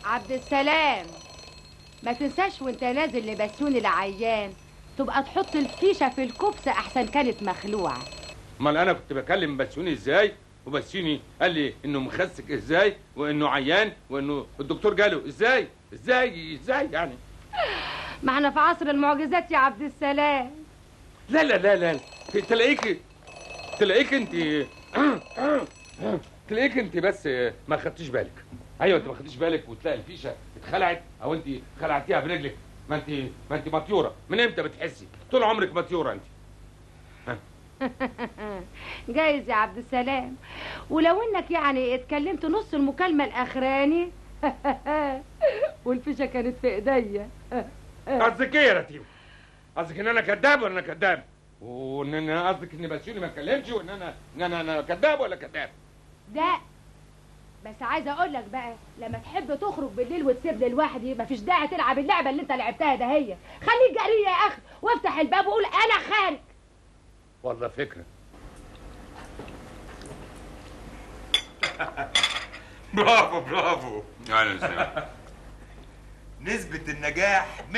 عبد السلام ما تنساش وانت نازل لبسيون العيان تبقى تحط الفيشه في الكبسه احسن كانت مخلوعه امال انا كنت بكلم بسيوني ازاي وبسيوني قال لي انه مخسك ازاي وانه عيان وانه الدكتور جاله ازاي ازاي ازاي يعني ما احنا في عصر المعجزات يا عبد السلام لا لا لا لا تلاقيك تلاقيك انت تلاقيك انت بس ما خدتيش بالك ايوه انت ما خدتيش بالك وتلاقي الفيشه اتخلعت او انت خلعتيها برجلك ما انت ما انت مطيوره من امتى بتحسي طول عمرك مطيوره انت جايز يا عبد السلام ولو انك يعني اتكلمت نص المكالمه الاخراني والفيشه كانت في ايديا قصدك ايه يا رتيب قصدك ان انا كذاب ولا انا كذاب وان انا قصدك اني بسيوني ما اتكلمش وان انا ان انا انا كذاب ولا كذاب ده بس عايزه اقول لك بقى لما تحب تخرج بالليل وتسيبني لوحدي مفيش داعي تلعب اللعبه اللي انت لعبتها ده هي خليك جري يا اخي وافتح الباب وقول انا خارج والله فكره برافو برافو اهلا وسهلا نسبة النجاح 100%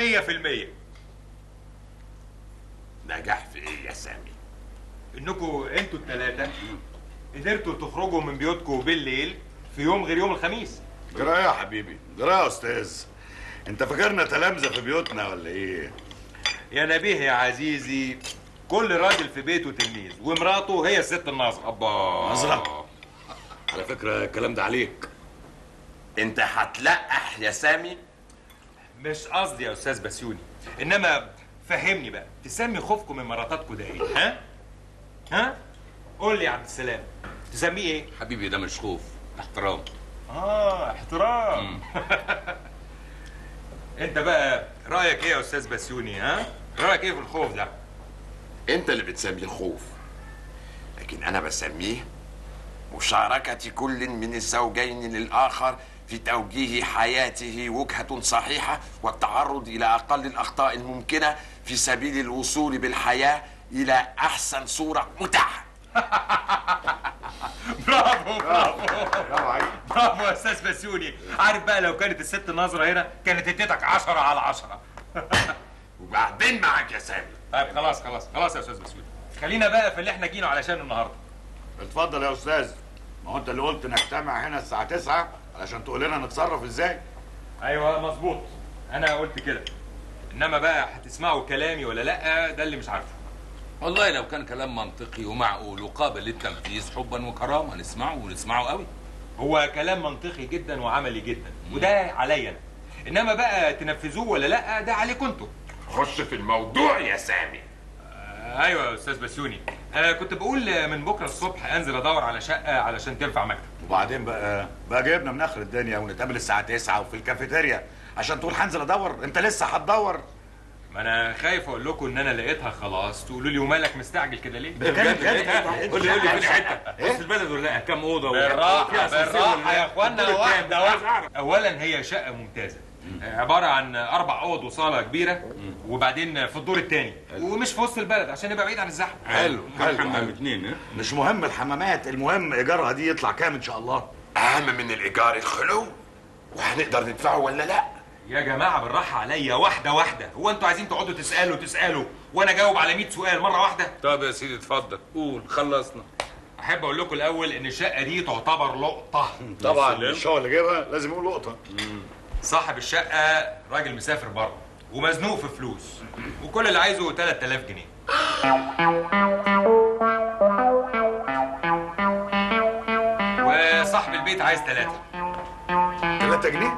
نجاح في ايه يا سامي انكم انتوا الثلاثة قدرتوا تخرجوا من بيوتكم بالليل في يوم غير يوم الخميس جرايه يا حبيبي جرايه يا استاذ انت فاكرنا تلامذه في بيوتنا ولا ايه يا نبيه يا عزيزي كل راجل في بيته تلميذ ومراته هي الست الناظرة ابا نظرة. على فكره الكلام ده عليك انت هتلقح يا سامي مش قصدي يا استاذ بسيوني انما فهمني بقى تسمي خوفكم من مراتاتكم ده ايه ها ها قول لي يا عبد السلام تسميه ايه حبيبي ده مش خوف احترام اه احترام انت بقى رايك ايه يا استاذ بسيوني ها رايك ايه في الخوف ده انت اللي بتسميه الخوف لكن انا بسميه مشاركة كل من الزوجين للآخر في توجيه حياته وجهة صحيحة والتعرض إلى أقل الأخطاء الممكنة في سبيل الوصول بالحياة إلى أحسن صورة متاحة برافو برافو برافو يا استاذ بسيوني عارف بقى لو كانت الست ناظره هنا كانت اديتك عشرة على عشرة وبعدين معاك يا سامي طيب خلاص خلاص خلاص يا استاذ بسيوني خلينا بقى في اللي احنا جينا علشانه النهارده اتفضل يا استاذ ما هو انت اللي قلت نجتمع هنا الساعه 9 علشان تقول لنا نتصرف ازاي ايوه مظبوط انا قلت كده انما بقى هتسمعوا كلامي ولا لا ده اللي مش عارفه والله لو كان كلام منطقي ومعقول وقابل للتنفيذ حبا وكرامه نسمعه ونسمعه قوي هو كلام منطقي جدا وعملي جدا وده عليا انا انما بقى تنفذوه ولا لا ده عليكم انتوا خش في الموضوع يا سامي آه، ايوه يا استاذ بسيوني انا كنت بقول من بكره الصبح انزل ادور على شقه علشان تنفع مكتب وبعدين بقى بقى جايبنا من اخر الدنيا ونتقابل الساعه 9 وفي الكافيتيريا عشان تقول هنزل ادور انت لسه هتدور ما انا خايف اقول لكم ان انا لقيتها خلاص تقولوا لي ومالك مستعجل كده ليه بجد بجد قول لي قول لي فين حته وسط البلد ولا لا كام اوضه بالراحه بالراحه يا اخوانا واحده واحده اولا هي شقه ممتازه عباره عن اربع اوض وصاله كبيره وبعدين في الدور الثاني ومش في وسط البلد عشان نبقى بعيد عن الزحمه حلو حلو حمام حلو. اتنين ها مش مهم الحمامات المهم ايجارها دي يطلع كام ان شاء الله أهم من الإيجار الخلو وهنقدر ندفعه ولا لأ يا جماعه بالراحه عليا واحده واحده هو انتوا عايزين تقعدوا تسالوا تسالوا وانا اجاوب على 100 سؤال مره واحده طب يا سيدي اتفضل قول خلصنا احب اقول لكم الاول ان الشقه دي تعتبر لقطه طبعا سلام. الشغل اللي جايبها لازم يقول لقطه صاحب الشقه راجل مسافر بره ومزنوق في فلوس وكل اللي عايزه 3000 جنيه وصاحب البيت عايز ثلاثة 3 جنيه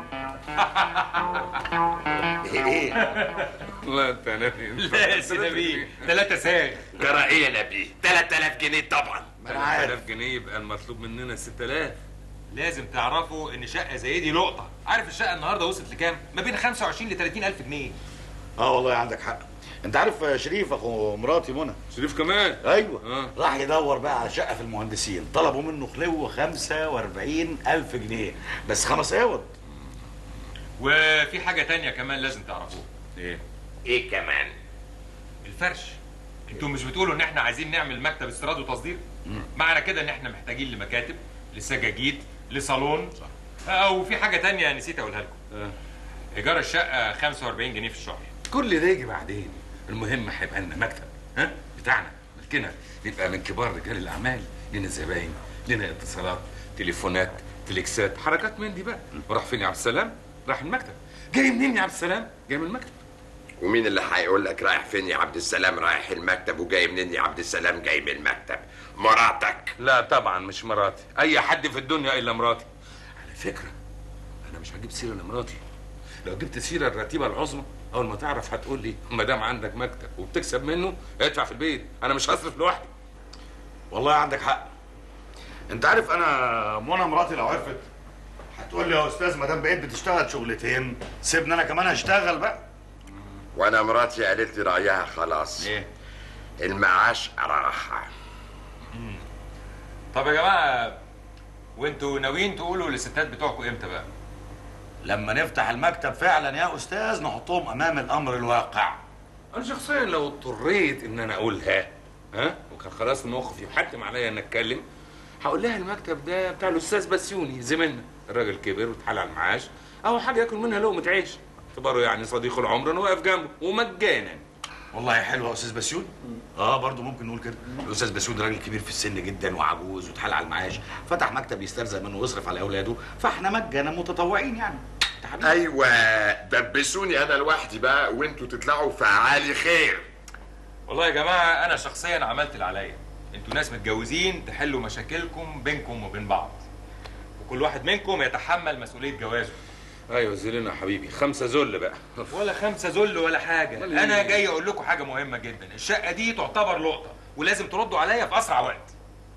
ايه ايه لا انت يا نبي لا يا سيدي نبيل ثلاثة ساغ جرى إيه يا نبيه 3000 جنيه طبعا ما انا عارف 3000 جنيه يبقى المطلوب مننا 6000 لازم تعرفوا ان شقة زي دي لقطة عارف الشقة النهاردة وصلت لكام؟ ما بين 25 ل 30 ألف جنيه اه والله عندك حق انت عارف شريف اخو مراتي منى شريف كمان ايوه آه. راح يدور بقى على شقه في المهندسين طلبوا منه خلو 45 الف جنيه بس خمس اوض وفي حاجة تانية كمان لازم تعرفوها ايه إيه كمان الفرش انتوا مش بتقولوا ان احنا عايزين نعمل مكتب استيراد وتصدير معنى كده ان احنا محتاجين لمكاتب لسجاجيد لصالون او في حاجه تانية نسيت اقولها لكم آه. ايجار الشقه 45 جنيه في الشهر كل ده يجي بعدين المهم هيبقى لنا مكتب ها بتاعنا ملكنا نبقى من كبار رجال الاعمال لنا زباين لنا اتصالات تليفونات فليكسات حركات من دي بقى وراح فين يا عبد السلام راح المكتب جاي منين يا عبد السلام جاي من المكتب ومين اللي هيقول لك رايح فين يا عبد السلام رايح المكتب وجاي منين يا عبد السلام جاي من المكتب مراتك لا طبعا مش مراتي اي حد في الدنيا الا مراتي على فكره انا مش هجيب سيره لمراتي لو جبت سيره الرتيبه العظمى اول ما تعرف هتقول لي ما دام عندك مكتب وبتكسب منه ادفع في البيت انا مش هصرف لوحدي والله عندك حق انت عارف انا منى مراتي لو عرفت هتقول لي يا استاذ ما دام بقيت بتشتغل شغلتين سيبني انا كمان هشتغل بقى وانا مراتي قالت لي رايها خلاص ايه المعاش راحه طب يا جماعه وانتوا ناويين تقولوا للستات بتوعكم امتى بقى لما نفتح المكتب فعلا يا استاذ نحطهم امام الامر الواقع انا شخصيا لو اضطريت ان انا اقولها ها وكان خلاص الموقف يحتم عليا ان اتكلم هقول لها المكتب ده بتاع الاستاذ بسيوني زميلنا الراجل كبر واتحال على المعاش اهو حاجه ياكل منها لقمه عيش اعتبره يعني صديق العمر انا واقف جنبه ومجانا والله حلو يا استاذ بسيون اه برضو ممكن نقول كده الاستاذ بسيون راجل كبير في السن جدا وعجوز واتحال على المعاش فتح مكتب يسترزق منه ويصرف على اولاده فاحنا مجانا متطوعين يعني أنت حبيبي. ايوه دبسوني انا لوحدي بقى وانتوا تطلعوا فعالي خير والله يا جماعه انا شخصيا عملت اللي عليا انتوا ناس متجوزين تحلوا مشاكلكم بينكم وبين بعض وكل واحد منكم يتحمل مسؤوليه جوازه ايوه زلنا يا حبيبي خمسه ذل بقى ولا خمسه ذل ولا حاجه أمال إيه؟ انا جاي اقول لكم حاجه مهمه جدا الشقه دي تعتبر لقطه ولازم تردوا عليا في اسرع وقت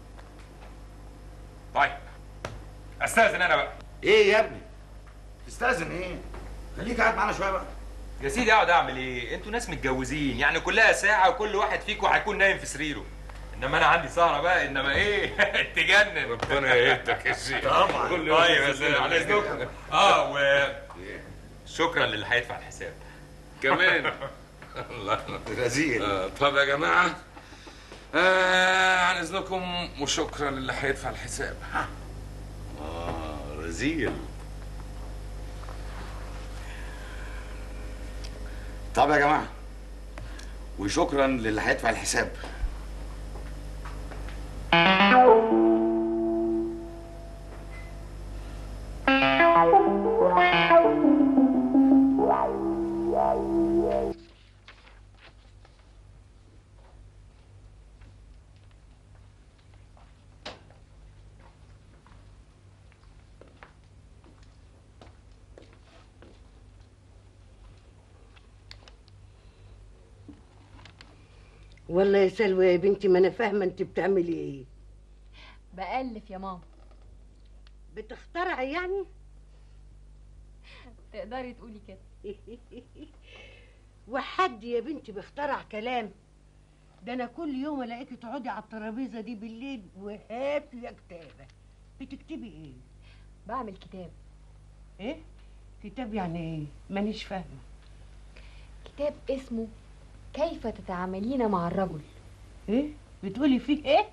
طيب استاذن انا بقى ايه يا ابني تستاذن ايه خليك قاعد معانا شويه بقى يا سيدي اقعد اعمل ايه انتوا ناس متجوزين يعني كلها ساعه وكل واحد فيكم هيكون نايم في سريره انما انا عندي سهره بقى انما ايه تجنن ربنا يهدك يا شيخ طبعا كل يوم طيب يا تسلم سيدي على عليك. اذنكم اه و شكرا للي هيدفع الحساب كمان الله رزيل آه، طب يا جماعه آه عن اذنكم وشكرا للي هيدفع الحساب ها اه رزيل طب يا جماعه وشكرا للي هيدفع الحساب والله يا سلوى يا بنتي ما انا فاهمه انت بتعملي ايه بألف يا ماما بتخترعي يعني تقدري تقولي كده وحد يا بنتي بيخترع كلام ده انا كل يوم الاقيكي تقعدي على الترابيزه دي بالليل وهات يا كتابه بتكتبي ايه بعمل كتاب ايه كتاب يعني ايه مانيش فاهمه كتاب اسمه كيف تتعاملين مع الرجل ايه بتقولي فيه ايه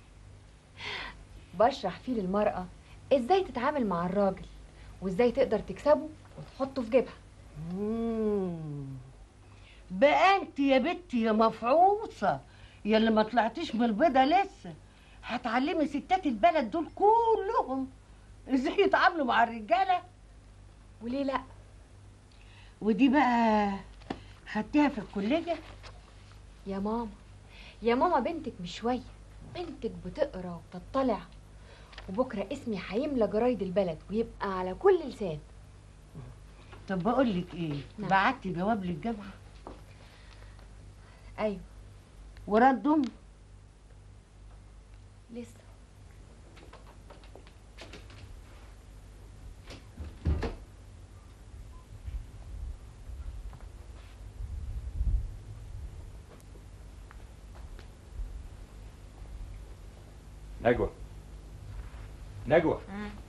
بشرح فيه للمرأة ازاي تتعامل مع الراجل وازاي تقدر تكسبه وتحطه في جيبها مم. بقى انت يا بنتي يا مفعوصه يا اللي ما طلعتيش من البيضه لسه هتعلمي ستات البلد دول كلهم ازاي يتعاملوا مع الرجاله وليه لا ودي بقى خدتيها في الكليه يا ماما يا ماما بنتك مش شوية بنتك بتقرا وبتطلع وبكرة اسمي هيملى جرايد البلد ويبقى على كل لسان طب بقول لك ايه نعم. بعتي جواب للجامعه ايوه وردهم لسه نجوى نجوى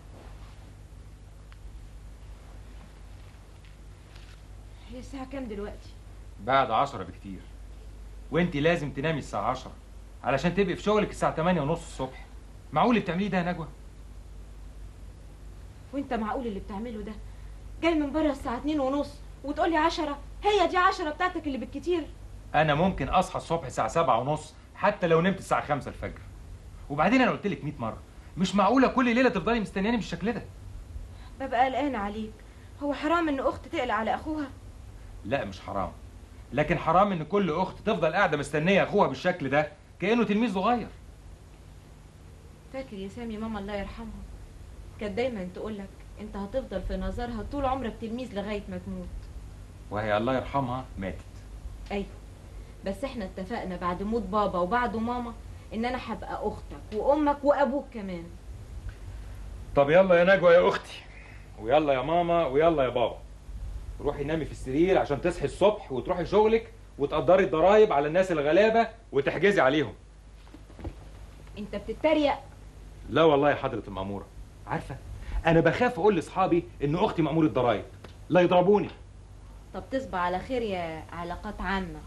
هي الساعة كام دلوقتي؟ بعد عشرة بكتير وانت لازم تنامي الساعة عشرة علشان تبقي في شغلك الساعة تمانية ونص الصبح معقول اللي بتعمليه ده يا نجوى وانت معقول اللي بتعمله ده جاي من بره الساعه اتنين ونص وتقولي عشرة هي دي عشرة بتاعتك اللي بالكتير انا ممكن اصحى الصبح الساعه سبعة ونص حتى لو نمت الساعه خمسة الفجر وبعدين انا قلت لك 100 مره مش معقوله كل ليله تفضلي مستنياني بالشكل ده ببقى قلقانه عليك هو حرام ان اخت تقلق على اخوها لا مش حرام لكن حرام ان كل اخت تفضل قاعده مستنيه اخوها بالشكل ده كانه تلميذ صغير فاكر يا سامي ماما الله يرحمها كانت دايما تقولك انت هتفضل في نظرها طول عمرك تلميذ لغايه ما تموت وهي الله يرحمها ماتت ايوه بس احنا اتفقنا بعد موت بابا وبعده ماما ان انا هبقى اختك وامك وابوك كمان طب يلا يا نجوى يا اختي ويلا يا ماما ويلا يا بابا روحي نامي في السرير عشان تصحي الصبح وتروحي شغلك وتقدري الضرايب على الناس الغلابه وتحجزي عليهم انت بتتريق لا والله يا حضره الماموره عارفه انا بخاف اقول لاصحابي ان اختي مامور الضرايب لا يضربوني طب تصبح على خير يا علاقات عامه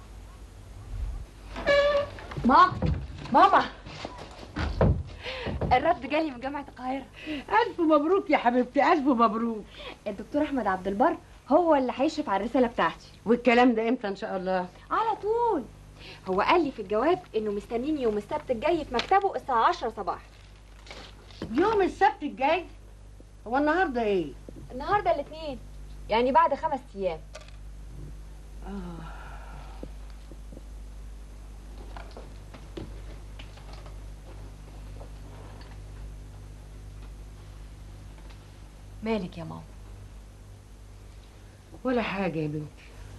ماما ماما الرد جالي من جامعة القاهرة ألف مبروك يا حبيبتي ألف مبروك الدكتور أحمد عبد البر هو اللي هيشرف على الرسالة بتاعتي والكلام ده إمتى إن شاء الله على طول هو قال لي في الجواب إنه مستنيني يوم السبت الجاي في مكتبه الساعة 10 صباحا يوم السبت الجاي هو النهارده إيه؟ النهاردة الاثنين يعني بعد خمس أيام مالك يا ماما ولا حاجة يا بنتي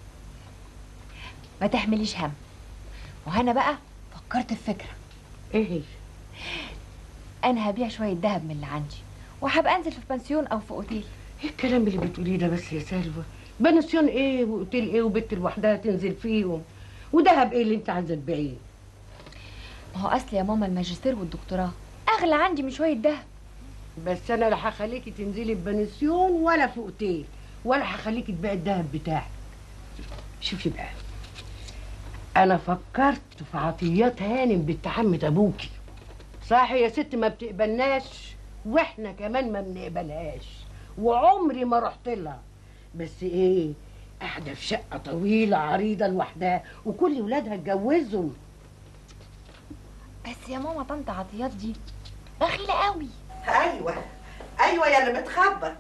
ما تحمليش هم وهنا بقى فكرت في فكرة إيه هي؟ أنا هبيع شوية دهب من اللي عندي وهبقى أنزل في بنسيون أو في أوتيل إيه الكلام اللي بتقوليه ده بس يا سلوى؟ بنسيون إيه وأوتيل إيه وبنت لوحدها تنزل فيهم؟ ودهب إيه اللي أنت عايزة تبيعيه؟ ما هو أصل يا ماما الماجستير والدكتوراه أغلى عندي من شوية دهب بس أنا لا هخليكي تنزلي ببنسيون ولا في أوتيل ولا هخليكي تبيعي الدهب بتاعك شوفي بقى أنا فكرت في عطيات هانم بنت عمة أبوكي صح يا ست ما بتقبلناش واحنا كمان ما بنقبلهاش وعمري ما رحت لها بس ايه قاعده في شقه طويله عريضه لوحدها وكل ولادها اتجوزهم بس يا ماما طنط عطيات دي بخيلة قوي ايوه ايوه يا اللي بتخبط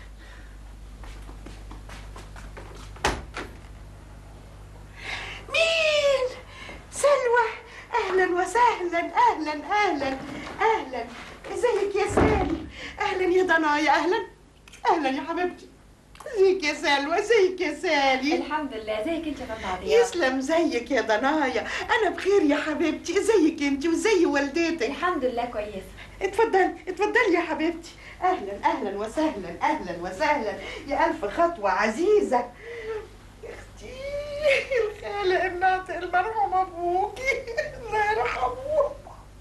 مين سلوى اهلا وسهلا اهلا اهلا اهلا ازيك يا سالي اهلا يا ضنايا اهلا اهلا يا حبيبتي ازيك يا سلوى ازيك يا سالي الحمد لله زيك انت يا طنط عطيات يسلم زيك يا ضنايا انا بخير يا حبيبتي ازيك انت وزي والدتك الحمد لله كويسة اتفضلي اتفضلي يا حبيبتي اهلا اهلا وسهلا اهلا وسهلا يا الف خطوه عزيزه يا اختي الخالق الناطق المرحوم ابوكي الله يرحمه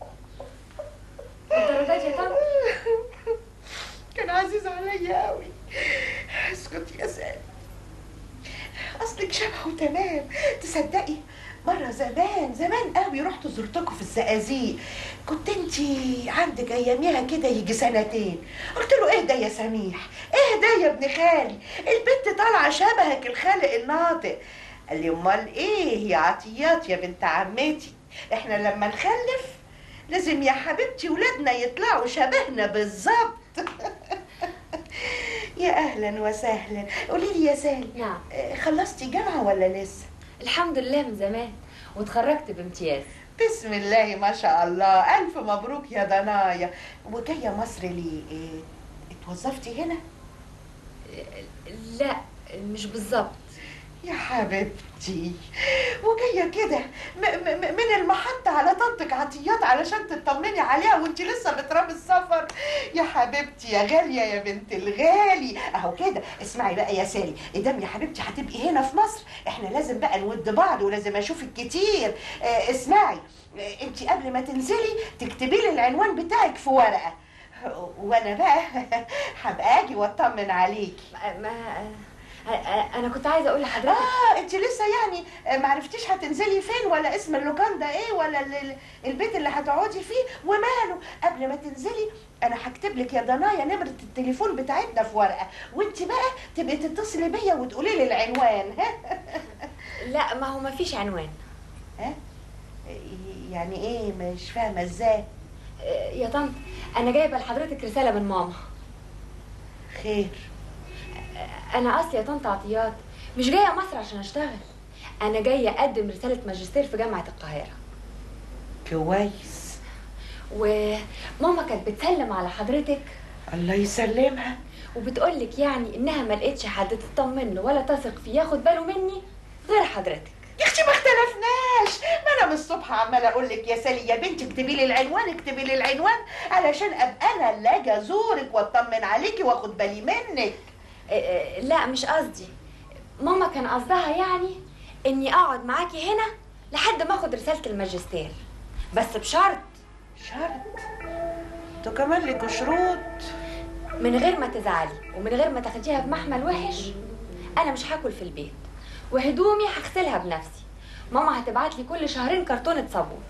الدرجات يا طنط كان عزيز عليا قوي اسكت يا سالي اصلك شبهه تمام تصدقي مرة زمان زمان قوي رحت زرتكم في الزقازيق كنت انتي عندك اياميها كده يجي سنتين قلت له ايه ده يا سميح ايه ده يا ابن خالي البنت طالعة شبهك الخالق الناطق قال لي امال ايه يا عطيات يا بنت عمتي احنا لما نخلف لازم يا حبيبتي ولادنا يطلعوا شبهنا بالظبط يا اهلا وسهلا قولي لي يا سالي نعم آه، خلصتي جامعه ولا لسه الحمد لله من زمان واتخرجت بامتياز بسم الله ما شاء الله الف مبروك يا ضنايا وجايه مصر ليه إيه؟ اتوظفتي هنا لا مش بالظبط يا حبيبتي وجايه كده م- م- م- من المحطة على طنطك عطيات علشان تطمني عليها وانت لسه بترامي السفر يا حبيبتي يا غالية يا بنت الغالي اهو كده اسمعي بقى يا سالي ادام يا حبيبتي هتبقي هنا في مصر احنا لازم بقى نود بعض ولازم اشوفك كتير اه اسمعي اه انت قبل ما تنزلي تكتبي لي العنوان بتاعك في ورقة وانا بقى هبقى اجي واطمن عليكي ما أ- أ- انا كنت عايزه اقول لحضرتك اه انت لسه يعني آه، ما عرفتيش هتنزلي فين ولا اسم اللوكان ده ايه ولا ال- ال- البيت اللي هتقعدي فيه وماله قبل ما تنزلي انا هكتب لك يا ضنايا نمره التليفون بتاعتنا في ورقه وانت بقى تبقي تتصلي بيا وتقولي لي العنوان ها لا ما هو ما فيش عنوان ها يعني ايه مش فاهمه ازاي أ- يا طنط انا جايبه لحضرتك رساله من ماما خير انا اصلي يا طنط عطيات مش جايه مصر عشان اشتغل انا جايه اقدم رساله ماجستير في جامعه القاهره كويس وماما كانت بتسلم على حضرتك الله يسلمها وبتقولك يعني انها ما لقيتش حد تطمن له ولا تثق فيه ياخد باله مني غير حضرتك يا اختي ما اختلفناش ما انا من الصبح عماله اقول لك يا سالي يا بنتي اكتبي لي العنوان اكتبي لي العنوان علشان ابقى انا اللي اجي ازورك واطمن عليكي واخد بالي منك أ- أ- لا مش قصدي ماما كان قصدها يعني اني اقعد معاكي هنا لحد ما اخد رساله الماجستير بس بشرط شرط انتوا كمان لكوا شروط من غير ما تزعلي ومن غير ما تاخديها بمحمل وحش انا مش هاكل في البيت وهدومي هغسلها بنفسي ماما هتبعت لي كل شهرين كرتونه صابون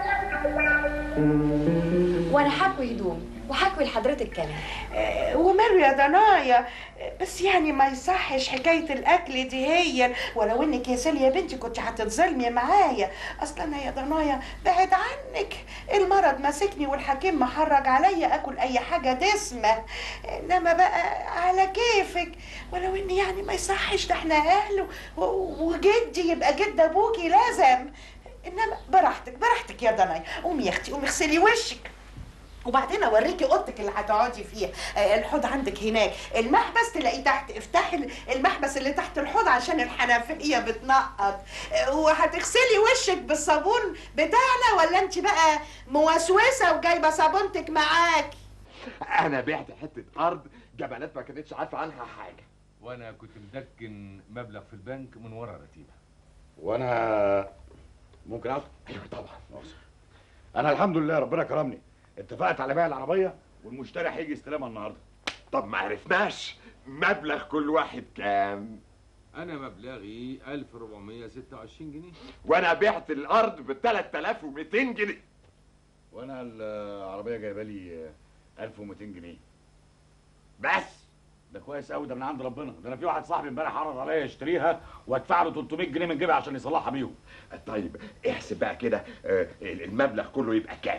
وانا هكوي هدومي وهكوي لحضرتك كمان آه، وماله يا ضنايا آه، بس يعني ما يصحش حكايه الاكل دي هي ولو انك يا سالي يا بنتي كنت هتتظلمي معايا اصلا انا يا ضنايا بعد عنك المرض ماسكني والحكيم محرج عليا اكل اي حاجه دسمه انما بقى على كيفك ولو ان يعني ما يصحش ده احنا اهل و- وجدي يبقى جد ابوكي لازم انما براحتك براحتك يا ضنايا قومي يا اختي قومي اغسلي وشك وبعدين اوريكي اوضتك اللي هتقعدي فيها آه، الحوض عندك هناك المحبس تلاقيه تحت افتحي المحبس اللي تحت الحوض عشان الحنفيه بتنقط آه، وهتغسلي وشك بالصابون بتاعنا ولا انت بقى موسوسه وجايبه صابونتك معاكي انا بعت حته ارض جبلات ما كانتش عارفه عنها حاجه وانا كنت مدكن مبلغ في البنك من ورا رتيبه وانا ممكن اقعد ايوه طبعا انا الحمد لله ربنا كرمني اتفقت على بيع العربيه والمشتري هيجي يستلمها النهارده طب ما عرفناش مبلغ كل واحد كام انا مبلغي 1426 جنيه وانا بعت الارض ب 3200 جنيه وانا العربيه جايبه لي 1200 جنيه بس ده كويس قوي ده من عند ربنا ده انا في واحد صاحبي امبارح عرض عليا يشتريها وادفع له 300 جنيه من جيبي عشان يصلحها بيهم طيب احسب بقى كده آه، المبلغ كله يبقى كام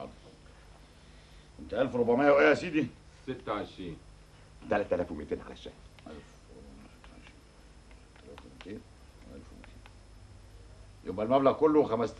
انت 1400 وايه يا سيدي 26 3200 على الشهر 1200 يبقى المبلغ كله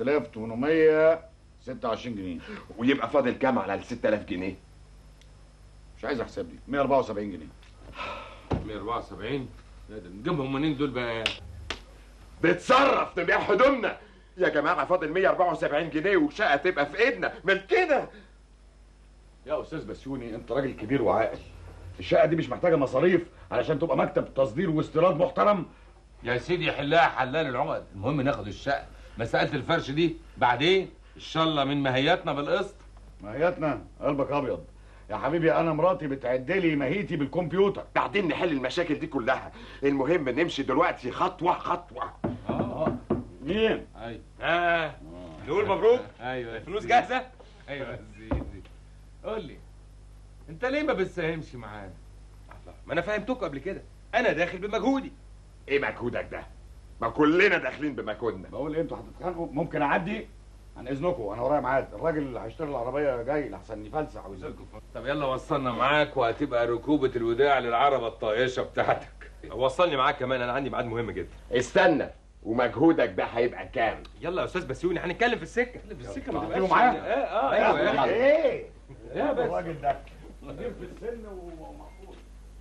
5826 جنيه ويبقى فاضل كام على ال 6000 جنيه مش عايز احسب لي 174 جنيه 174 لا ده نجيبهم منين دول بقى بتصرف نبيع هدومنا يا جماعه فاضل 174 جنيه والشقه تبقى في ايدنا ملكنا يا استاذ بسيوني انت راجل كبير وعاقل الشقه دي مش محتاجه مصاريف علشان تبقى مكتب تصدير واستيراد محترم يا سيدي حلها حلال العقد المهم ناخد الشقه مساله الفرش دي بعدين ان شاء الله من مهياتنا بالقسط مهيتنا قلبك ابيض يا حبيبي انا مراتي بتعد لي مهيتي بالكمبيوتر بعدين نحل المشاكل دي كلها المهم نمشي دلوقتي خطوه خطوه اه مين ايوه اه نقول مبروك ايوه فلوس جاهزه ايوه يا سيدي قول لي انت ليه ما بتساهمش معانا ما انا فهمتكم قبل كده انا داخل بمجهودي ايه مجهودك ده ما كلنا داخلين بمجهودنا بقول ايه انتوا هتتخانقوا ممكن اعدي عن اذنكم انا ورايا ميعاد الراجل اللي هيشتري العربيه جاي لحسن يفلسع ويزلكم طب يلا وصلنا معاك وهتبقى ركوبة الوداع للعربة الطايشة بتاعتك وصلني معاك كمان انا عندي ميعاد مهم جدا استنى ومجهودك ده هيبقى كام يلا يا استاذ بسيوني هنتكلم في السكه في السكة ما تبقاش- معايا؟ اه اه أيوة، ايوه أيوة. ايه يا بس الراجل ده كبير في السن ومحفوظ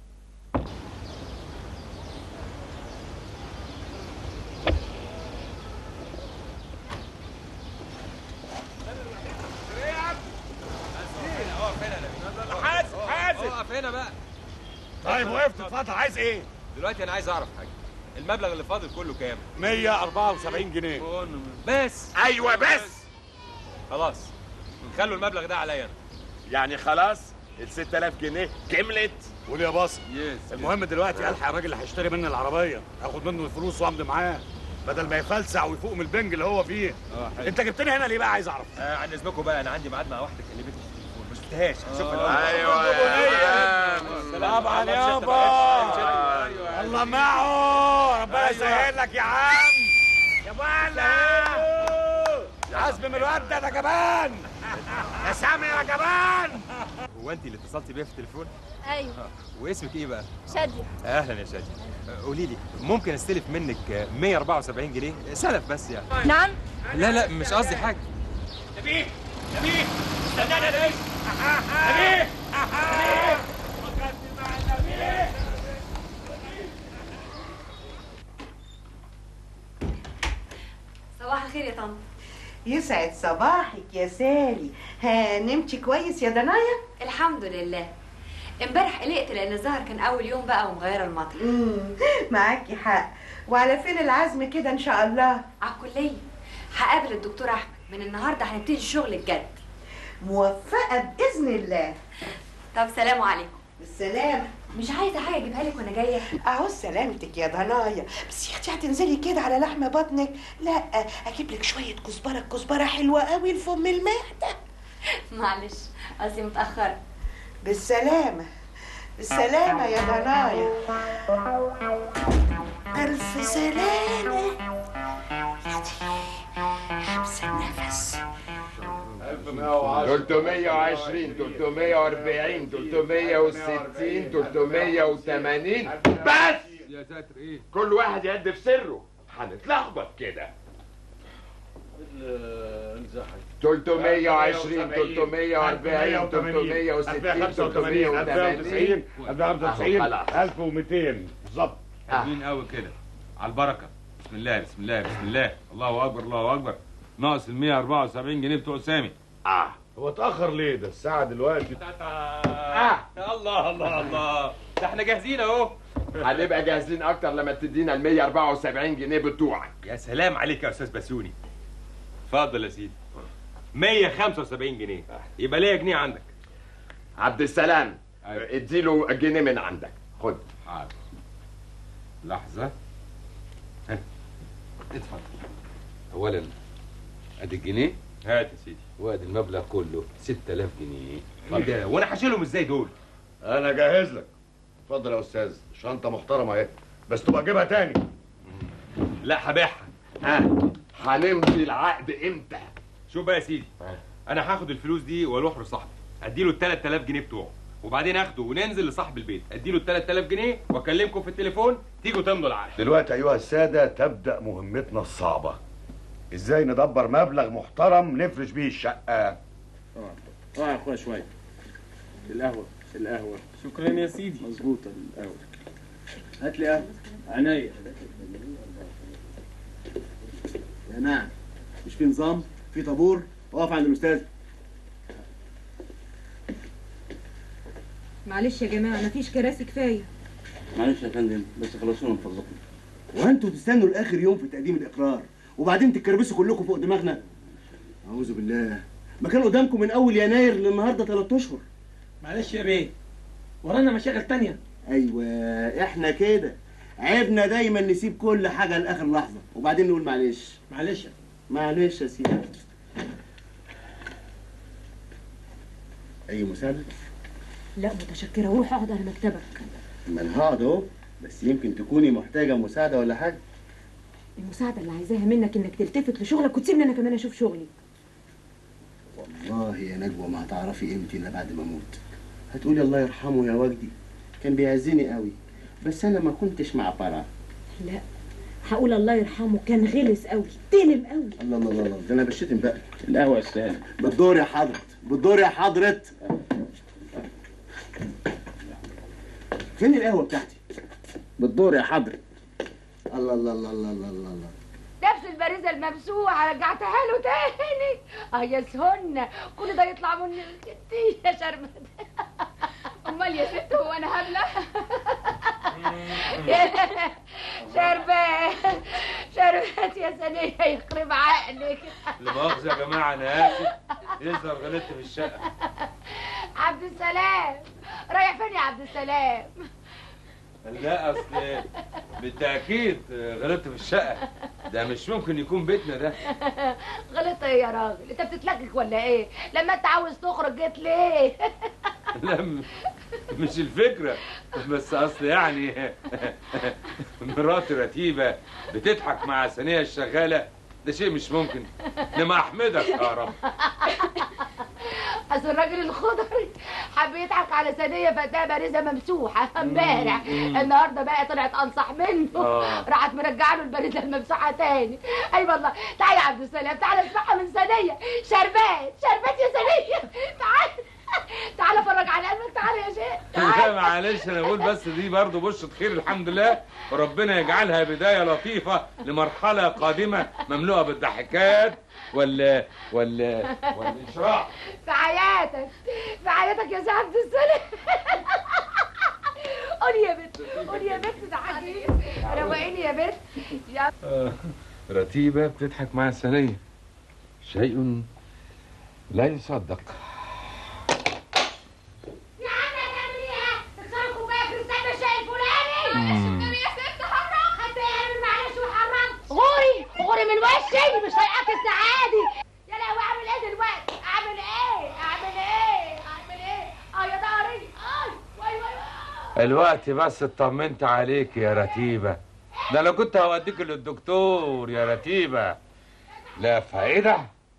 حاسب حاسب اقف هنا بقى طيب وقفت اتفضل عايز ايه دلوقتي انا عايز اعرف حاجه المبلغ اللي فاضل كله كام 174 جنيه بس ايوه بس خلاص نخلوا المبلغ ده عليا انا يعني خلاص ال 6000 جنيه كملت قول يا باص يس المهم دلوقتي الحق الراجل اللي هيشتري مني العربيه اخد منه الفلوس وامضي معاه بدل ما يفلسع ويفوق من البنج اللي هو فيه اه حلو انت جبتني هنا ليه بقى عايز اعرف آه عن اذنكم بقى انا عندي ميعاد مع واحده كلمتني في التليفون ما شفتهاش هشوفها ايوه يا سلام طبعا يابا الله معه ربنا يسهل لك يا عم يا ولا حسب من الواد ده جبان يا سامي يا جبان هو انت اللي اتصلتي بيا في التليفون ايوه واسمك ايه بقى شادية اهلا يا شادي آه، قولي لي ممكن استلف منك آه، 174 جنيه سلف بس يعني نعم لا لا مش قصدي حاجه نبيه نبيه استناني ليش نبيه نبيه صباح الخير يا طنط يسعد صباحك يا سالي ها نمتي كويس يا دنايا الحمد لله امبارح قلقت لان الظهر كان اول يوم بقى ومغيره المطر مم، معاكي حق وعلى فين العزم كده ان شاء الله على الكليه هقابل الدكتور احمد من النهارده هنبتدي الشغل الجد موفقه باذن الله طب سلام عليكم بالسلامه مش عايزه حاجه اجيبها لك وانا جايه اهو سلامتك يا ضنايا بس يا اختي هتنزلي كده على لحم بطنك لا اجيب لك شويه كزبره كزبره حلوه قوي لفم المعده معلش اصلي متاخره بالسلامه بالسلامه يا ضنايا الف سلامه يا دي حبس النفس 320 340 360 380 بس يا ساتر ايه كل واحد يد في سره هنتلخبط كده 320 340 360 380 495 1200 بالظبط حلوين قوي كده على البركه بسم الله بسم الله بسم الله الله اكبر الله اكبر ناقص ال 174 جنيه بتوع سامي اه هو اتاخر ليه ده الساعه دلوقتي آه. الله الله الله ده احنا جاهزين اهو هنبقى جاهزين اكتر لما تدينا ال 174 جنيه بتوعك يا سلام عليك يا استاذ بسيوني اتفضل يا سيدي 175 جنيه يبقى ليا جنيه عندك عبد السلام أيوة. اديله جنيه من عندك خد حاضر لحظه ها. اتفضل اولا ادي الجنيه هات يا سيدي وادي المبلغ كله 6000 جنيه ايه ده وانا هشيلهم ازاي دول انا جاهز لك اتفضل يا استاذ شنطه محترمه اهي بس تبقى جيبها تاني لا هبيعها ها هنمضي العقد امتى شوف بقى يا سيدي آه. انا هاخد الفلوس دي واروح لصاحبي اديله ال 3000 جنيه بتوعه وبعدين اخده وننزل لصاحب البيت اديله ال 3000 جنيه واكلمكم في التليفون تيجوا تمضوا العقد دلوقتي ايها الساده تبدا مهمتنا الصعبه ازاي ندبر مبلغ محترم نفرش بيه الشقه اه يا اخويا شويه القهوه القهوه شكرا يا سيدي مظبوطه القهوه هات لي قهوه عينيا يا نعم مش في نظام في طابور اقف عند الاستاذ معلش يا جماعه مفيش كراسي كفايه معلش يا فندم بس خلصونا من فضلكم وانتوا تستنوا لاخر يوم في تقديم الاقرار وبعدين تتكربسوا كلكم فوق دماغنا اعوذ بالله ما كان قدامكم من اول يناير للنهارده ثلاث اشهر معلش يا بيه ورانا مشاغل تانية ايوه احنا كده عيبنا دايما نسيب كل حاجه لاخر لحظه وبعدين نقول معلش معلش معلش يا سيدي اي مساعده لا متشكره روح اقعد على مكتبك ما انا هقعد اهو بس يمكن تكوني محتاجه مساعده ولا حاجه المساعده اللي عايزاها منك انك تلتفت لشغلك وتسيبني انا كمان اشوف شغلي والله يا نجوى ما هتعرفي قيمتي الا بعد ما اموت هتقولي الله يرحمه يا وجدي كان بيعزني قوي بس انا ما كنتش مع برع لا هقول الله يرحمه كان غلس قوي تلم قوي الله الله الله الله ده انا بشتم بقى القهوه السهله بالدور يا حضرة بالدور يا حضرة فين القهوه بتاعتي بالدور يا حضرة الله الله الله الله الله الله, الله. نفس البريزه الممسوحه رجعتها له تاني اه يا سهنة كل ده يطلع من ستي يا شربت امال يا ست هو انا هبله شربت شربت يا سنية يخرب عقلك لا مؤاخذه يا جماعه انا اسف يظهر غلطت في الشقه عبد السلام رايح فين يا عبد السلام لا اصل بالتاكيد غلطت في الشقه ده مش ممكن يكون بيتنا ده غلطت ايه يا راجل انت بتتلكك ولا ايه لما انت عاوز تخرج جيت ليه لا م- مش الفكره بس اصل يعني مراتي رتيبه بتضحك مع ثانيه الشغاله ده شيء مش ممكن انما احمدك يا رب اصل الراجل الخضري حب يضحك على ثانيه فتاه بارزه ممسوحه امبارح مم. النهارده بقى طلعت انصح منه آه. راحت مرجعه له البارزه الممسوحه تاني اي والله تعالى يا عبد السلام تعالى اسمعها من ثانيه شربات شربات يا ثانيه تعالى تعالى فرج على قلبك تعالى يا شيخ لا معلش انا بقول بس دي برضه بشرة خير الحمد لله وربنا يجعلها بدايه لطيفه لمرحله قادمه مملوءه بالضحكات وال وال والاشراق في حياتك في حياتك يا سي عبد السلام قولي يا بنت قولي يا بنت ضحكي روقيني يا بنت يا آه، رتيبة بتضحك مع ثانية شيء لا يصدق يا عم هتعمل ايه؟ تكسروا كوبايه كريستال بالشاي الفلاني مم. النبي يا ست حرام حتى يعمل معلش وحرام غوري غوري من وشي مش طايقاك السعادي يا لهوي اعمل ايه دلوقتي؟ اعمل ايه؟ اعمل ايه؟ اعمل ايه؟ اه يا ضهري اي واي واي واي الوقت بس اطمنت عليك يا رتيبة ده انا كنت هوديك للدكتور يا رتيبة لا فايدة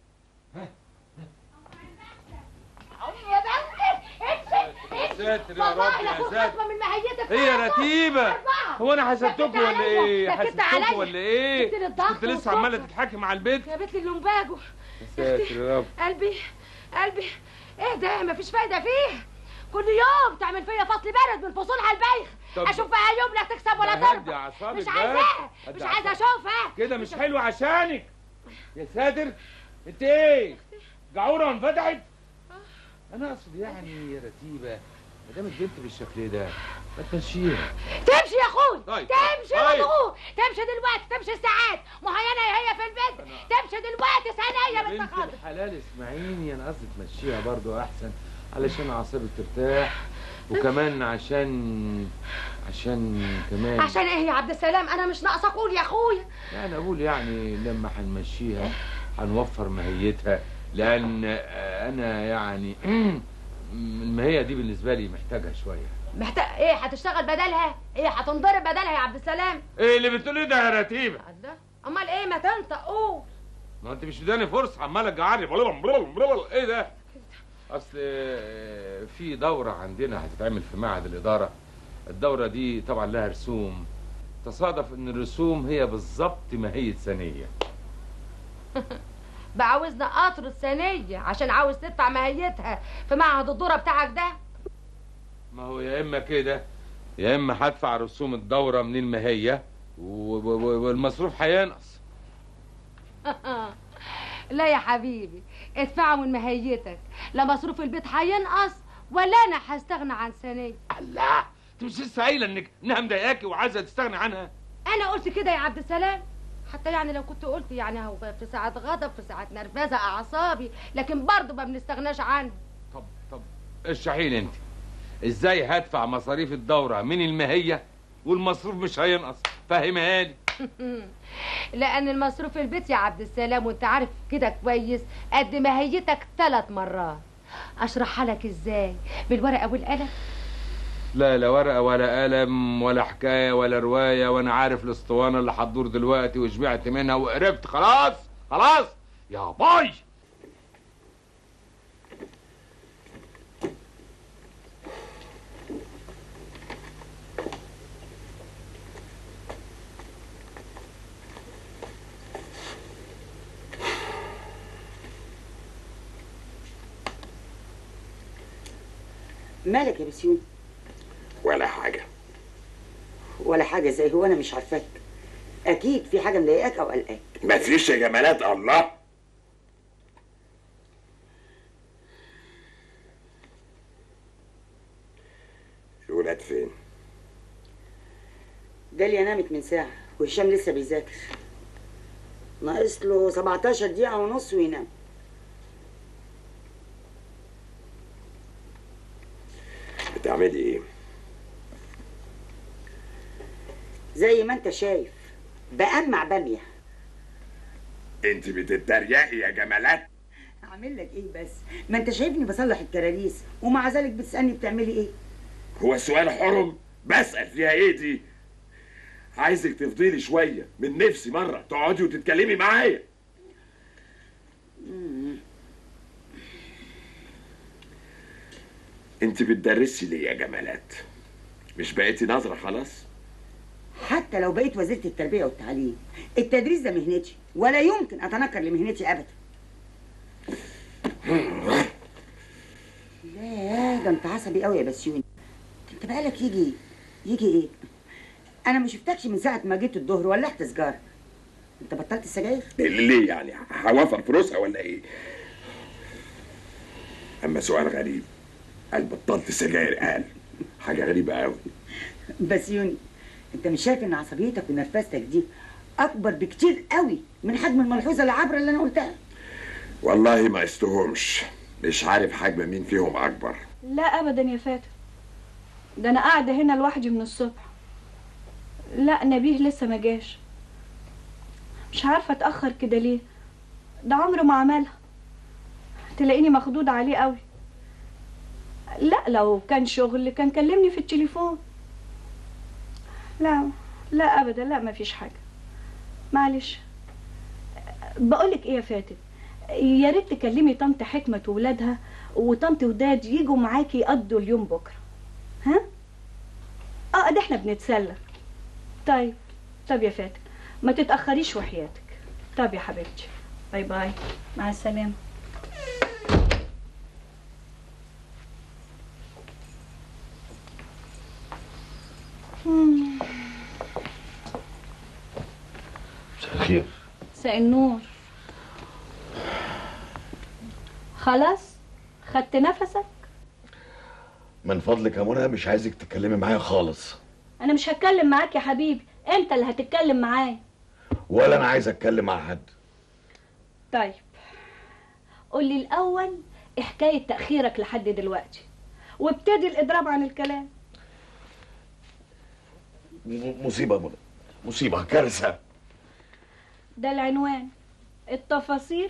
يا بنتي امشي ساتر يا رب يا ساتر من مهيتك ايه يا رتيبة هو انا حسبتكم ولا ايه سكت عليا. حسبتكم ولا ايه جبت لي الضغط كنت لسه عمالة تضحكي مع البيت يا بنت اللومباجو يا ساتر يا رب قلبي قلبي ايه ده مفيش فايده فيه كل يوم تعمل فيا فصل بارد من فصولها البايخ طب- اشوف فيها يوم لا تكسب ولا لا، هدي تربح أعصابك مش بس. عايزاها هدي مش عايزه أعصابك. اشوفها كده مش حلو عشانك يا ساتر انت ايه جعوره انفتحت انا اقصد يعني يا رتيبه ما دام البنت بالشكل ده ما تمشيها تمشي يا اخوي طيب، تمشي طيب. يا اخوي تمشي دلوقتي تمشي ساعات مهينه هي في البيت تمشي دلوقتي ثانيه يا بنت بنت خالص الحلال اسمعيني انا قصدي تمشيها برضو احسن علشان اعصابك ترتاح وكمان عشان عشان كمان عشان ايه يا عبد السلام انا مش ناقصه اقول يا اخويا يعني اقول يعني لما هنمشيها هنوفر ماهيتها لان انا يعني الماهيه دي بالنسبه لي محتاجها شويه محتاج ايه هتشتغل بدلها ايه هتنضرب بدلها يا عبد السلام ايه اللي بتقوليه ده يا رتيبه الله امال ايه ما تنطق قول ما انت مش اداني فرصه عماله تجعري بلبل بلبل بلبل. ايه ده اصل آه، في دوره عندنا هتتعمل في معهد الاداره الدوره دي طبعا لها رسوم تصادف ان الرسوم هي بالظبط ماهيه ثانيه بقى عاوزنا اطرد ثانيه عشان عاوز تدفع ماهيتها في معهد الدوره بتاعك ده ما هو يا اما كده يا اما هدفع رسوم الدوره من الماهيه و- و- و- والمصروف هينقص لا يا حبيبي ادفعوا من ماهيتك لا مصروف البيت هينقص ولا انا هستغنى عن ثانيه الله انت مش لسه قايله انك انها مضايقاكي وعايزه تستغني عنها انا قلت كده يا عبد السلام حتى يعني لو كنت قلت يعني هو في ساعة غضب في ساعة نرفزة أعصابي لكن برضه ما بنستغناش عنها طب طب اشرحي لي انت ازاي هدفع مصاريف الدوره من الماهيه والمصروف مش هينقص فهمها لي لأن المصروف البيت يا عبد السلام وأنت عارف كده كويس قد ماهيتك ثلاث مرات أشرحها لك إزاي بالورقة والقلم لا لا ورقه ولا قلم ولا حكايه ولا روايه وانا عارف الاسطوانه اللي هتدور دلوقتي وشبعت منها وقربت خلاص خلاص يا باي مالك يا بسيون ولا حاجة ولا حاجة زي هو أنا مش عارفاك أكيد في حاجة مضايقاك أو قلقاك مفيش يا جمالات الله الولاد فين؟ داليا نامت من ساعة وهشام لسه بيذاكر ناقص له 17 دقيقة ونص وينام بتاع بتعملي ايه زي ما انت شايف بقمع باميه انت بتتريقي يا جمالات اعمل لك ايه بس ما انت شايفني بصلح الكراريس ومع ذلك بتسالني بتعملي ايه هو السؤال حرم بسأل فيها ايه دي عايزك تفضلي شوية من نفسي مرة تقعدي وتتكلمي معايا انت بتدرسي ليه يا جمالات مش بقيتي ناظرة خلاص حتى لو بقيت وزيره التربيه والتعليم التدريس ده مهنتي ولا يمكن اتنكر لمهنتي ابدا لا ده انت عصبي قوي يا بسيوني انت بقالك يجي يجي ايه انا ما شفتكش من ساعه ما جيت الظهر ولعت سجاره انت بطلت السجاير ليه يعني هوفر فلوسها ولا ايه اما سؤال غريب قال بطلت سجاير قال حاجة غريبة قوي بسيوني انت مش شايف ان عصبيتك ونرفزتك دي اكبر بكتير قوي من حجم الملحوظه العبره اللي انا قلتها والله ما استهمش مش عارف حجم مين فيهم اكبر لا ابدا يا فاتن ده انا قاعده هنا لوحدي من الصبح لا نبيه لسه ما جاش مش عارفه اتاخر كده ليه ده عمره ما عملها تلاقيني مخضوضه عليه قوي لا لو كان شغل كان كلمني في التليفون لا لا ابدا لا ما فيش حاجه معلش بقولك ايه يا فاتن يا ريت تكلمي طنط حكمة وولادها وطنط وداد يجوا معاكي يقضوا اليوم بكره ها اه ده احنا بنتسلى طيب طب يا فاتن ما تتاخريش وحياتك طب يا حبيبتي باي باي مع السلامه مم. مساء الخير مساء النور خلاص خدت نفسك من فضلك يا منى مش عايزك تتكلمي معايا خالص انا مش هتكلم معاك يا حبيبي انت اللي هتتكلم معايا ولا انا عايز اتكلم مع حد طيب قولي الاول إيه حكايه تاخيرك لحد دلوقتي وابتدي الاضراب عن الكلام م- مصيبه يا منى مصيبه كارثه ده العنوان التفاصيل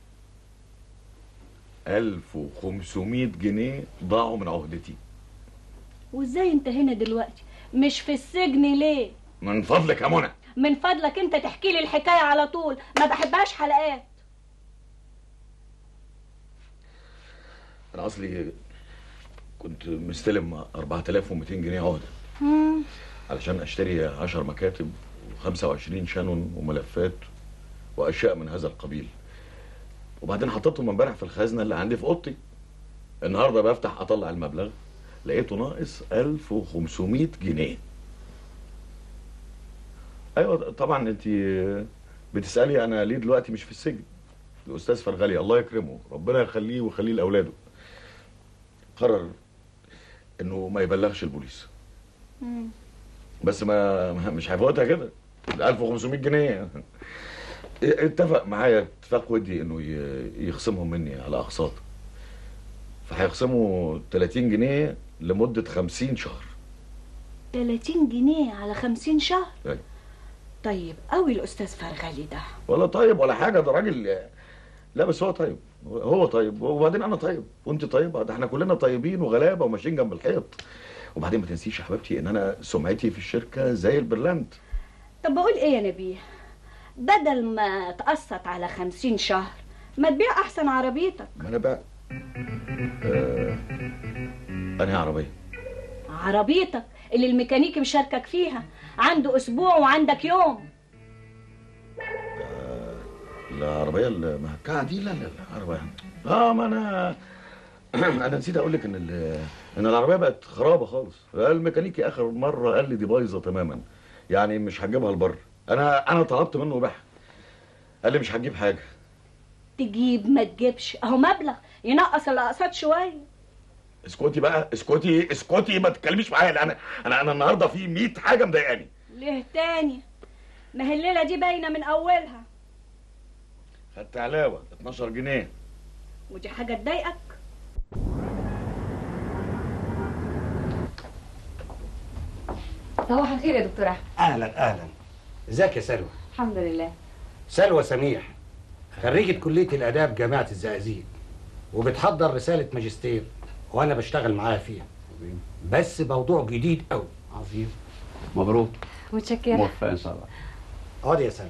1500 جنيه ضاعوا من عهدتي وازاي انت هنا دلوقتي مش في السجن ليه من فضلك يا منى من فضلك انت تحكي لي الحكايه على طول ما بحبهاش حلقات انا اصلي كنت مستلم 4200 جنيه عهده مم. علشان اشتري 10 مكاتب و25 شانون وملفات واشياء من هذا القبيل وبعدين حطيتهم امبارح في الخزنه اللي عندي في اوضتي النهارده بفتح اطلع المبلغ لقيته ناقص 1500 جنيه ايوه طبعا انت بتسالي انا ليه دلوقتي مش في السجن الاستاذ فرغلي الله يكرمه ربنا يخليه ويخليه لاولاده قرر انه ما يبلغش البوليس مم. بس ما ما- مش هيفوتها كده ال 1500 جنيه اتفق معايا اتفاق ودي انه ي- يخصمهم مني على اقساط فهيخصموا 30 جنيه لمده 50 شهر 30 جنيه على 50 شهر أيوة. طيب قوي الاستاذ فرغلي ده ولا طيب ولا حاجه ده راجل لا بس هو طيب هو طيب وبعدين انا طيب وانت طيبه ده احنا كلنا طيبين وغلابه وماشيين جنب الحيط وبعدين ما تنسيش يا حبيبتي ان انا سمعتي في الشركه زي البرلنت طب بقول ايه يا نبيه بدل ما تقسط على 50 شهر ما تبيع احسن عربيتك ما انا بقى آه... انهي عربيه عربيتك اللي الميكانيكي مشاركك فيها عنده اسبوع وعندك يوم العربيه المهكعه دي لا لا لا عربيه اه ما انا انا نسيت اقول لك ان ال- ان العربيه بقت خرابه خالص الميكانيكي اخر مره قال لي دي بايظه تماما يعني مش هتجيبها لبره انا انا طلبت منه بيعها قال لي مش هتجيب حاجه تجيب ما تجيبش اهو مبلغ ينقص الاقساط شويه اسكتي بقى اسكتي اسكتي ما تتكلميش معايا لأ انا انا انا النهارده في 100 حاجه مضايقاني ليه تاني ما هي الليله دي باينه من اولها خدت علاوه 12 جنيه ودي حاجه تضايقك صباح الخير يا دكتور احمد اهلا اهلا ازيك يا سلوى الحمد لله سلوى سميح خريجة كلية الآداب جامعة الزقازيق وبتحضر رسالة ماجستير وأنا بشتغل معاها فيها بس موضوع جديد أوي عظيم مبروك متشكرة موفق ان شاء الله اقعد يا سلوى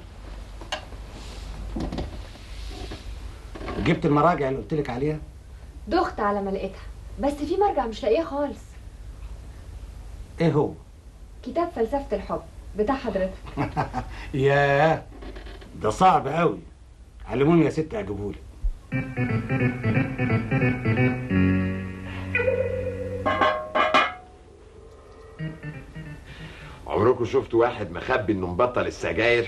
جبت المراجع اللي قلت لك عليها دخت على ما لقيتها بس في مرجع مش لاقيه خالص ايه هو كتاب فلسفة الحب بتاع حضرتك ياه ده صعب قوي علموني يا ست اجيبهولك عمركم شفتوا واحد مخبي انه مبطل السجاير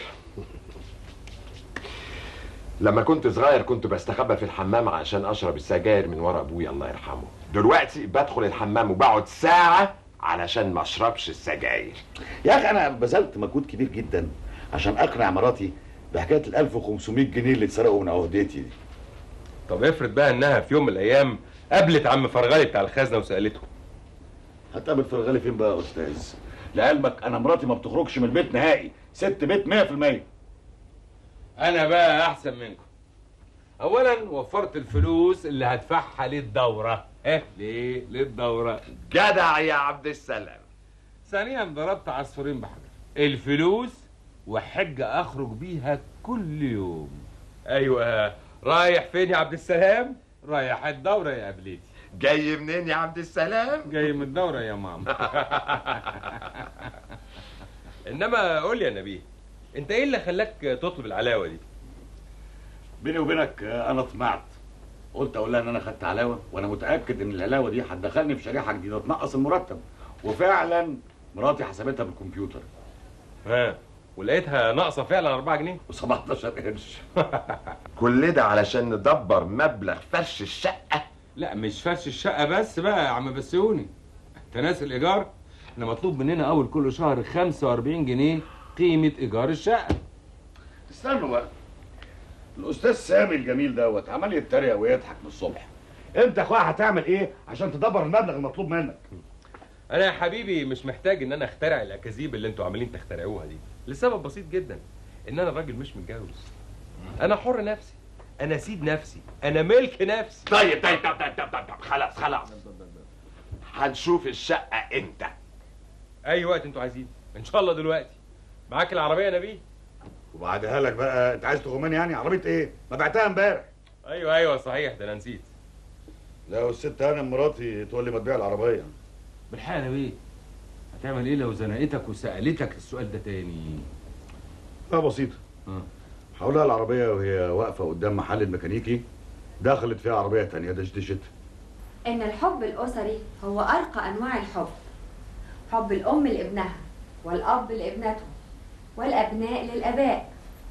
لما كنت صغير كنت بستخبى في الحمام عشان اشرب السجاير من ورا ابويا الله يرحمه دلوقتي بدخل الحمام وبقعد ساعة علشان ما اشربش السجاير يا اخي انا بذلت مجهود كبير جدا عشان اقنع مراتي بحكايه ال 1500 جنيه اللي اتسرقوا من عهدتي دي طب افرض بقى انها في يوم من الايام قابلت عم فرغلي بتاع الخزنه وسالته هتقابل فرغلي فين بقى يا استاذ لعلمك انا مراتي ما بتخرجش من البيت نهائي ست بيت 100% انا بقى احسن منكم اولا وفرت الفلوس اللي هدفعها للدوره ايه ليه للدوره جدع يا عبد السلام ثانيا ضربت عصفورين بحجر الفلوس وحجه اخرج بيها كل يوم ايوه رايح فين يا عبد السلام رايح الدوره يا قبلتي جاي منين يا عبد السلام جاي من الدوره يا ماما انما قول لي يا نبيه انت ايه اللي خلاك تطلب العلاوه دي بيني وبينك آه، انا طمعت قلت اقول لها ان انا خدت علاوه وانا متاكد ان العلاوه دي هتدخلني في شريحه جديده تنقص المرتب وفعلا مراتي حسبتها بالكمبيوتر ها ولقيتها ناقصه فعلا 4 جنيه و17 قرش كل ده علشان ندبر مبلغ فرش الشقة لا مش فرش الشقه بس بقى يا عم بسيوني انت ناسي الايجار احنا مطلوب مننا اول كل شهر 45 جنيه قيمه ايجار الشقه استنوا بقى الاستاذ سامي الجميل دوت عمال يتريق ويضحك من الصبح انت يا اخويا هتعمل ايه عشان تدبر المبلغ المطلوب منك انا يا حبيبي مش محتاج ان انا اخترع الاكاذيب اللي انتوا عاملين تخترعوها دي لسبب بسيط جدا ان انا راجل مش متجوز انا حر نفسي انا سيد نفسي انا ملك نفسي طيب طيب طيب طيب طيب, طيب. خلاص خلاص هنشوف الشقة امتى اي وقت انتوا عايزين ان شاء الله دلوقتي معاك العربيه يا نبيه وبعدها لك بقى انت عايز تغماني يعني عربيه ايه ما بعتها امبارح ايوه ايوه صحيح ده انا نسيت لا والست هانم مراتي تقول لي ما تبيع العربيه بالحق يا نبيه هتعمل ايه لو زنقتك وسالتك السؤال ده تاني لا بسيطه هقول لها العربيه وهي واقفه قدام محل الميكانيكي دخلت فيها عربيه تانية دشدشت إن الحب الأسري هو أرقى أنواع الحب حب الأم لابنها والأب لابنته والأبناء للآباء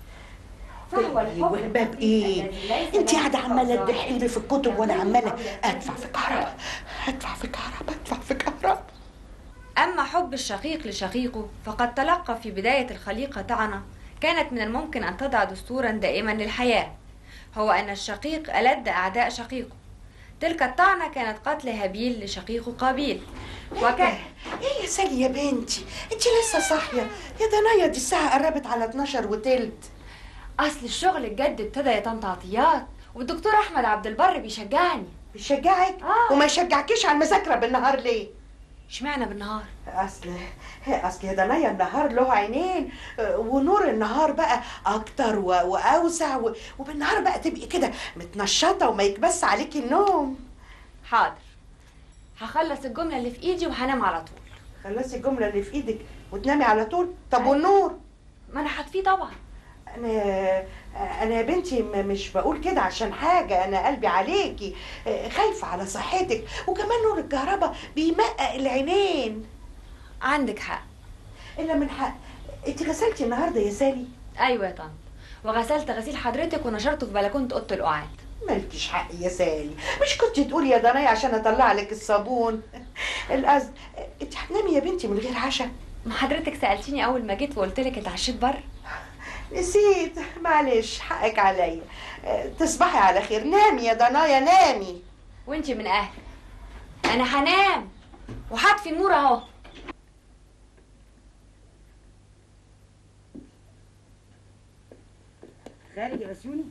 فهو الحب والباب ايه انت قاعده عماله تحلبي في الكتب وانا عماله ادفع في كهرباء ادفع في كهرباء ادفع في كهرباء أما حب الشقيق لشقيقه فقد تلقى في بداية الخليقة طعنة كانت من الممكن أن تضع دستورا دائما للحياة هو أن الشقيق ألد أعداء شقيقه تلك الطعنة كانت قتل هابيل لشقيقه قابيل وكان ايه يا سالي يا بنتي انت لسه صاحيه يا دنيا دي الساعه قربت على 12 وتلت أصل الشغل الجد ابتدى يا طنط عطيات والدكتور أحمد عبد البر بيشجعني بيشجعك آه. وما يشجعكيش على المذاكره بالنهار ليه اشمعنى بالنهار اصل اصل يا دنيا النهار له عينين آه، ونور النهار بقى اكتر و... واوسع و... وبالنهار بقى تبقي كده متنشطه وما يكبس عليكي النوم حاضر هخلص الجملة اللي في إيدي وهنام على طول خلصي الجمله اللي في ايدك وتنامي على طول طب والنور ما أنا هطفيه طبعا انا انا يا بنتي م- مش بقول كده عشان حاجه انا قلبي عليكي آه، خايفه على صحتك وكمان نور الكهرباء بيمقق العينين عندك حق الا من حق انت غسلتي النهارده يا سالي أيوة يا طنط وغسلت غسيل حضرتك ونشرته في بلكونة أوضة القعاد مالكيش حق يا سالي مش كنت تقولي يا دنيا عشان اطلع لك الصابون القصد انت هتنامي يا بنتي من غير عشاء ما حضرتك سألتيني أول ما جيت وقلت لك اتعشيت بره نسيت معلش حقك عليا آه، تصبحي على خير نامي يا دنيا نامي وانتي من أهلي أنا هنام وهطفي النور أهو خارج يا بسيوني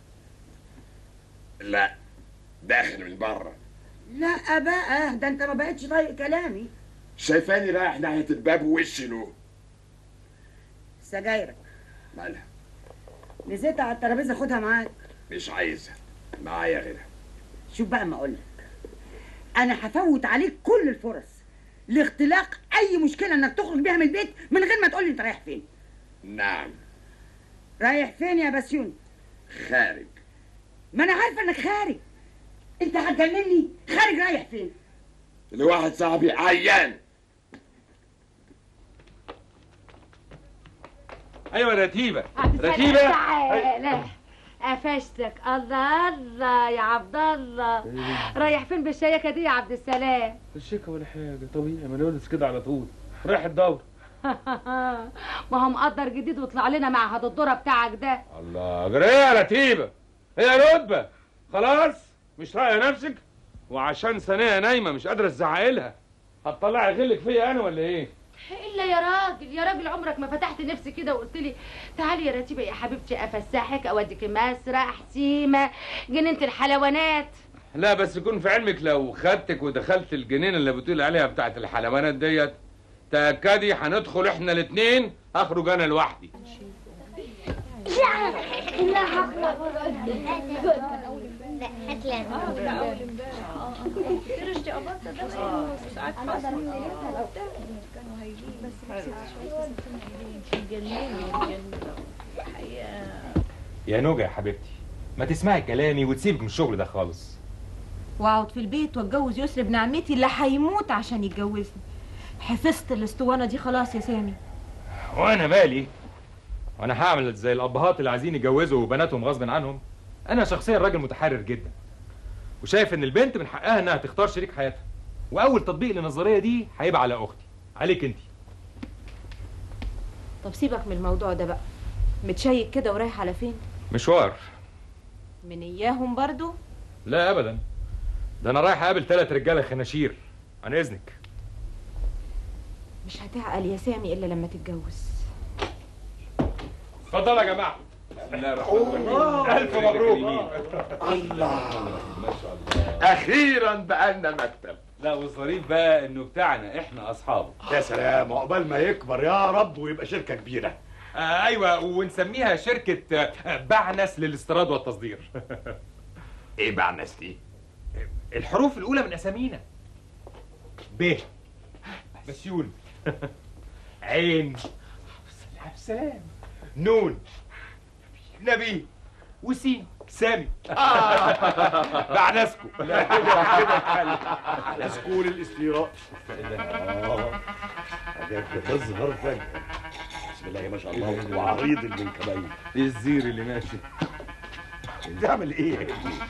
لا داخل من بره لا بقى ده انت ما بقتش طايق كلامي شايفاني رايح ناحيه الباب ووشي له سجايرك مالها نسيتها على الترابيزه خدها معاك مش عايزه معايا غيرها شوف بقى ما اقول لك انا هفوت عليك كل الفرص لاختلاق اي مشكله انك تخرج بيها من البيت من غير ما تقول لي انت رايح فين نعم رايح فين يا بسيوني خارج ما انا عارفه انك خارج انت هتجنني خارج رايح فين لواحد صاحبي عيان ايوه رتيبه عبد السلام رتيبه تعالى قفشتك الله الله يا عبد الله رايح فين بالشيكه دي يا عبد السلام الشيكه ولا حاجه طبيعي ما نولد كده على طول رايح الدور ما هو مقدر جديد وطلع لنا معهد الذره بتاعك ده الله جري يا رتيبه هي رتبه خلاص مش طايقه نفسك وعشان ثانيه نايمه مش قادره تزعقلها هتطلعي غلك فيا انا ولا ايه الا يا راجل يا راجل عمرك ما فتحت نفسي كده وقلت لي تعالي يا رتيبه يا حبيبتي افسحك اوديك مسرح سيما جنينه الحلوانات لا بس يكون في علمك لو خدتك ودخلت الجنينه اللي بتقول عليها بتاعت الحلوانات ديت تاكدي هندخل احنا الاثنين اخرج انا لوحدي يا نوجة يا حبيبتي ما تسمعي كلامي وتسيبك من الشغل ده خالص واقعد في البيت واتجوز يسر ابن عمتي اللي هيموت عشان يتجوزني حفظت الاسطوانه دي خلاص يا سامي وانا مالي وانا هعمل زي الابهات اللي عايزين يجوزوا بناتهم غصب عنهم انا شخصيا راجل متحرر جدا وشايف ان البنت من حقها انها تختار شريك حياتها واول تطبيق للنظريه دي هيبقى على اختي عليك انت طب سيبك من الموضوع ده بقى متشيك كده ورايح على فين مشوار من اياهم برضو لا ابدا ده انا رايح اقابل ثلاث رجاله خناشير عن اذنك مش هتعقل يا سامي الا لما تتجوز اتفضلوا يا جماعه بسم الله الرحمن الرحيم الف مبروك الله اخيرا بقى لنا مكتب لا والظريف بقى انه بتاعنا احنا اصحابه يا سلام عقبال ما يكبر يا رب ويبقى شركه كبيره آه ايوه ونسميها شركه آه، بعنس للاستيراد والتصدير ايه بعنس دي الحروف الاولى من اسامينا ب بسيون عين عبد السلام نون نبي وسين سامي بعنسكو لا كده كده اتحل على سكول الاستيراء حاجات بتظهر فجأة بسم الله ما شاء الله وعريض المنكبين ايه الزير اللي ماشي بتعمل ايه؟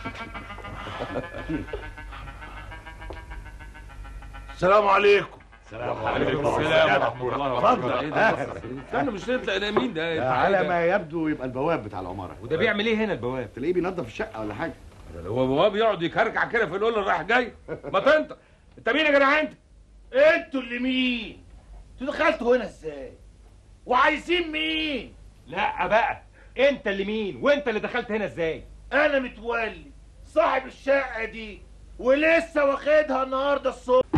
السلام عليكم السلام عليكم السلام ورحمه الله اتفضل ايه ده استنى مش نطلع ده مين ده ده على ما يبدو يبقى البواب بتاع العماره وده بيعمل ايه هنا البواب تلاقيه بينظف الشقه ولا حاجه هو بواب يقعد يكركع كده في القول رايح جاي ما تنطق انت مين يا جدع انت انتوا اللي مين؟ انتوا دخلتوا هنا ازاي؟ وعايزين مين؟ لا بقى انت اللي مين وانت اللي دخلت هنا ازاي انا متولي صاحب الشقه دي ولسه واخدها النهارده الصبح